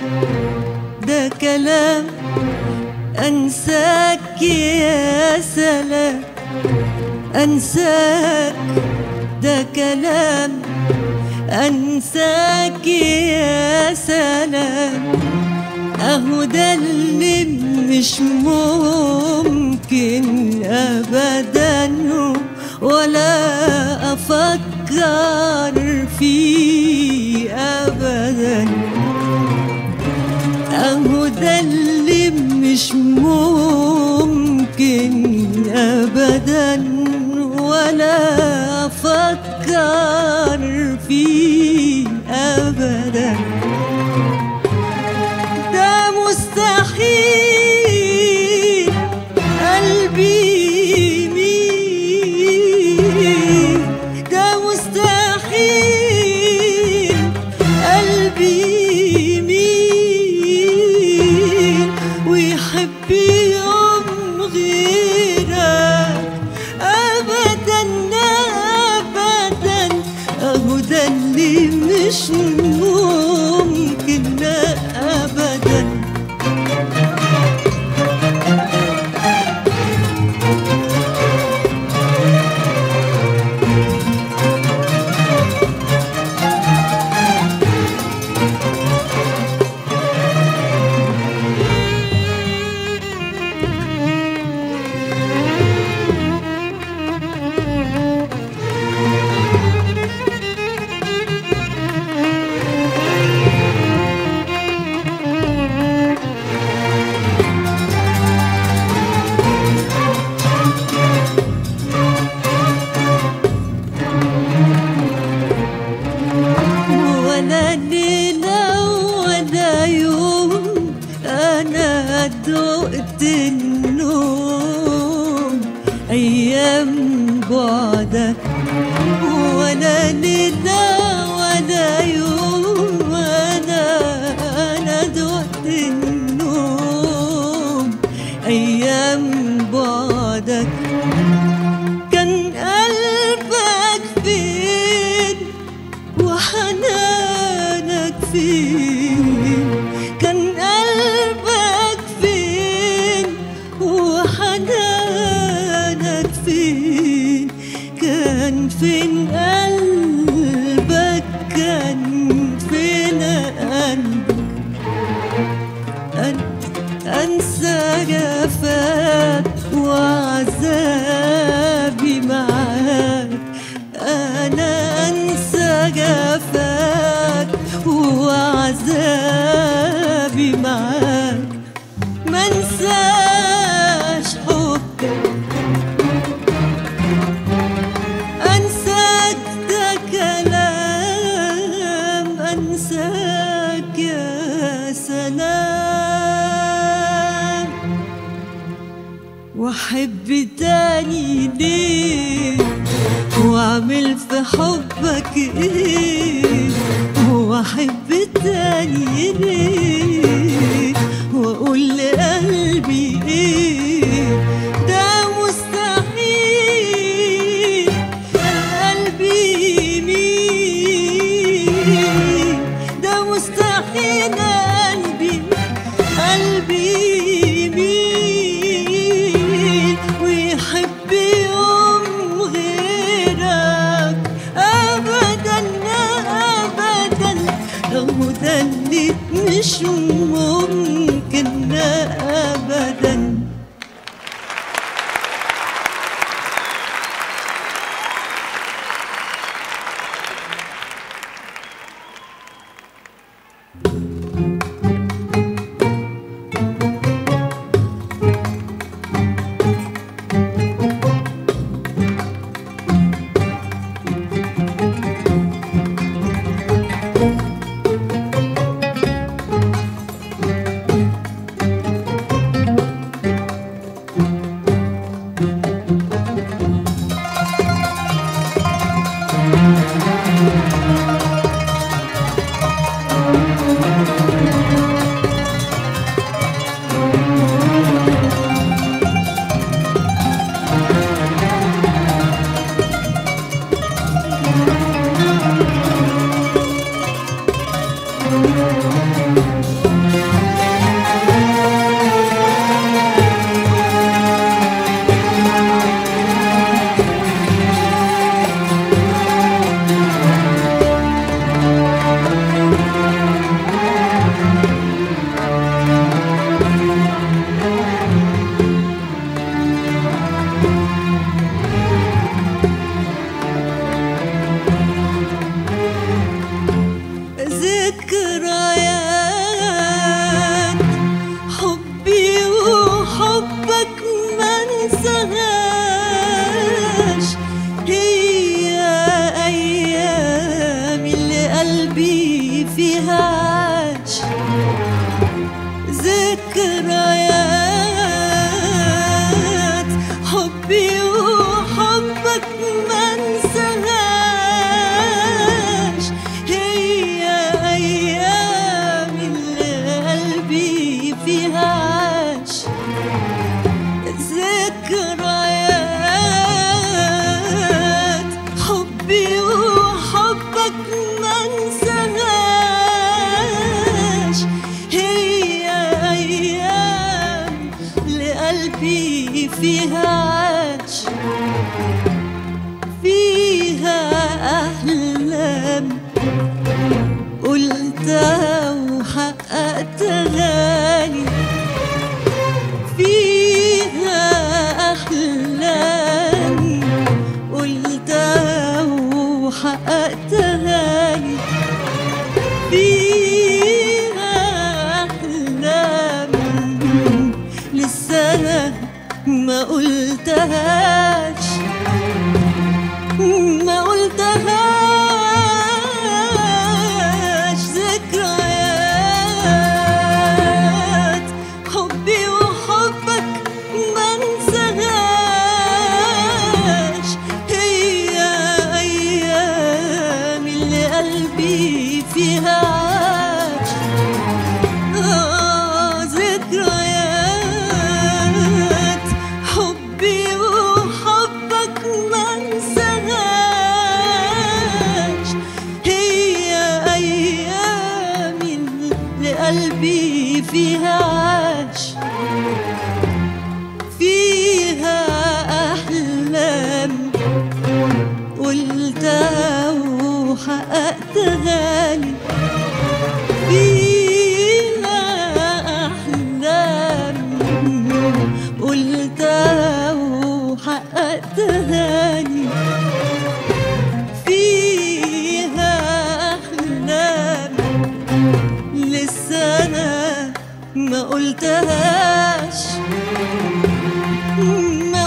ده كلام أنساك يا سلام أنساك ده كلام أنساك يا سلام أهو ده اللي مش ممكن أبدا ولا أفكر فيه أبدا أهو ده اللي مش ممكن أبدا ولا أفكر فيه أبدا ده مستحيل قلبي يميل ده مستحيل قلبي يميل ويحب يوم غيرك أبدا أبدا أهو ده اللي مش ممكن أبدا ولا ليلة ولا يوم أنا دقت النوم أيام بعدك ولا ليلة ولا يوم أنا أنا دقت النوم أيام بعدك كان قلبك فين وحنانك فين كان قلبك فين وحنانك فين كان فين قلبك كان فين قلبك أن أنسى جفاك وعذابي معاك أنا أنسى جفاك وعذابي معاك ما انساش حبك أنساك ده كلام أنساك يا سلام وأحب تاني ليه وأعمل في حبك إيه وأحب تاني ليه وأقول لقلبي إيه ده مستحيل قلبي يميل ده مستحيل قلبي قلبي يميل ويحب يوم غيرك أبدا أبدا هو ده اللي مش ممكن أبدا حبك ما انساهاش هي ايام لقلبي فيها عاش فيها احلام قلتها وحققتها لي فيها أحلام قلتها وحققتها لي فيها أحلام لسه أنا ما قلتهاش ما قلتهاش ذكريات حبي وحبك ما انساهاش هي ايام اللي قلبي فيها عاش آه ذكريات حبي وحبك ما انساهاش هي ايام اللي قلبي فيها عاش فيها احلام قلتها وحققتها لي فيها أحلام قلتها وحققتها لي فيها أحلام لسه أنا ما قلتهاش ما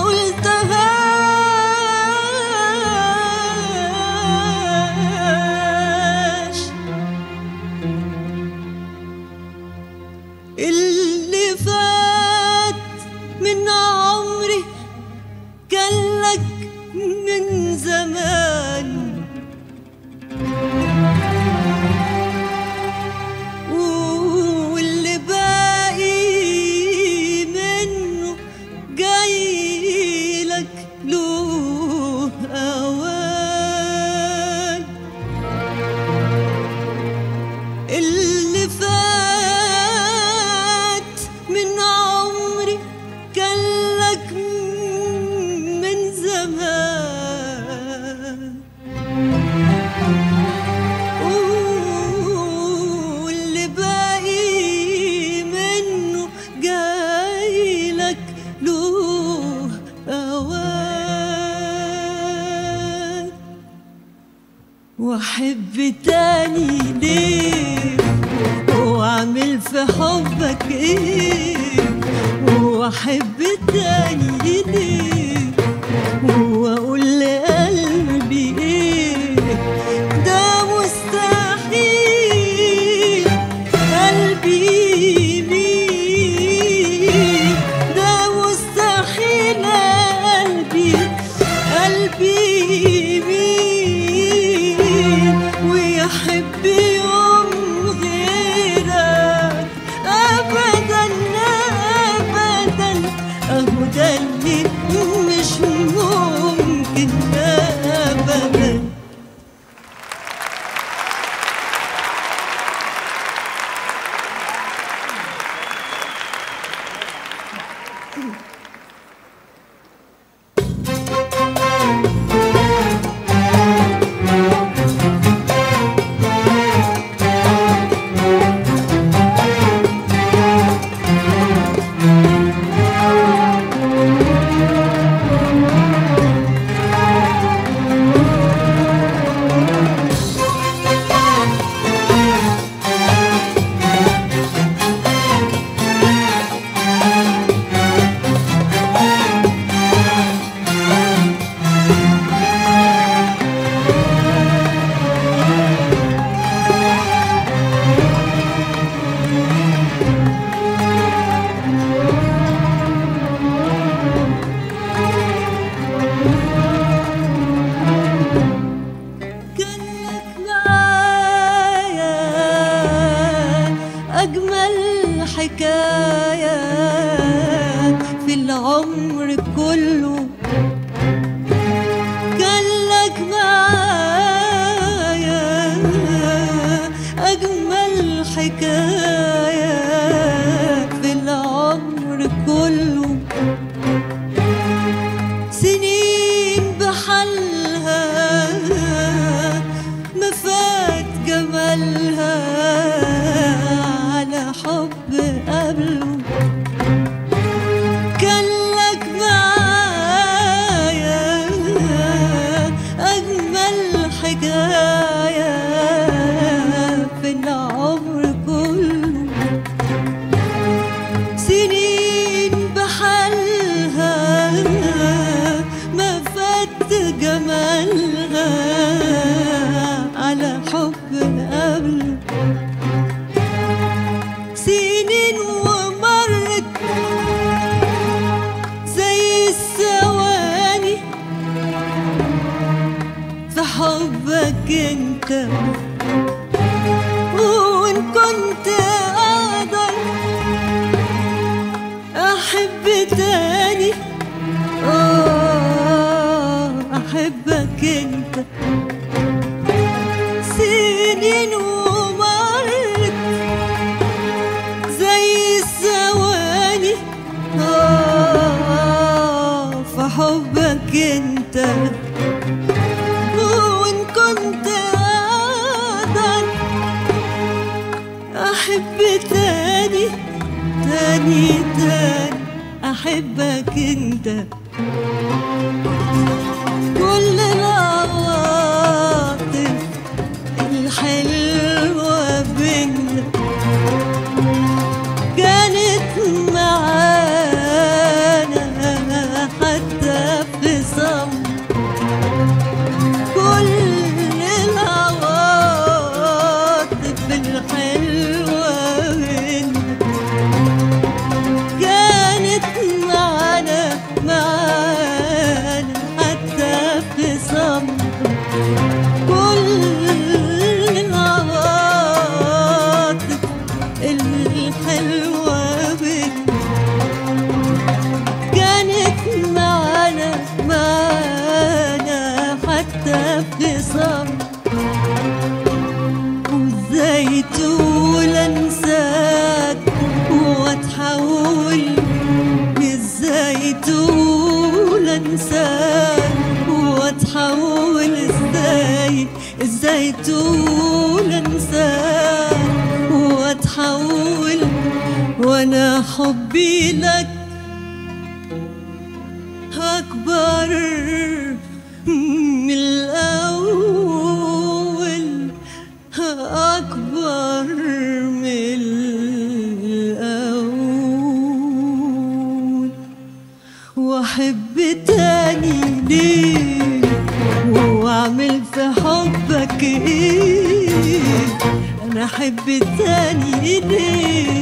قلتهاش اللي فات من عمري كان لك من زمان واللي باقي منه جاي لك له أوان اللي فات من عمري كان لك من زمان واللي باقي منه جاي لك له أوان واحب تاني ليه واعمل في حبك ايه واحب تاني ليه واقول لقلبي ايه ده مستحيل قلبي يميل ده مستحيل قلبي قلبي يميل ويحب يوم غيرك ابدا ابدا اهو ده اللي مش ممكن ابدا حكاية في العمر كله كان لك معايا انت وان كنت اقدر احب تاني اه احبك انت سنين ومرت زي الثواني آه في حبك انت وان كنت اقدر احب تاني تاني تاني احبك انت كل العواطف الحلوة بينا كانت معانا حتى في صمت كل العواطف الحلوة بينا كانت معانا معانا حتى في صمت كل العواطف الحلوة بينا كانت معانا معانا حتى في صمت وازاي تقول انساك واتحول ازاي تقول انساك واتحول ازاي ازاي تقول انساك واتحول وانا حبي لك أكبر من الأول أكبر من الأول وأحب تاني ليه وأعمل في حبك إيه أنا أحب تاني ليه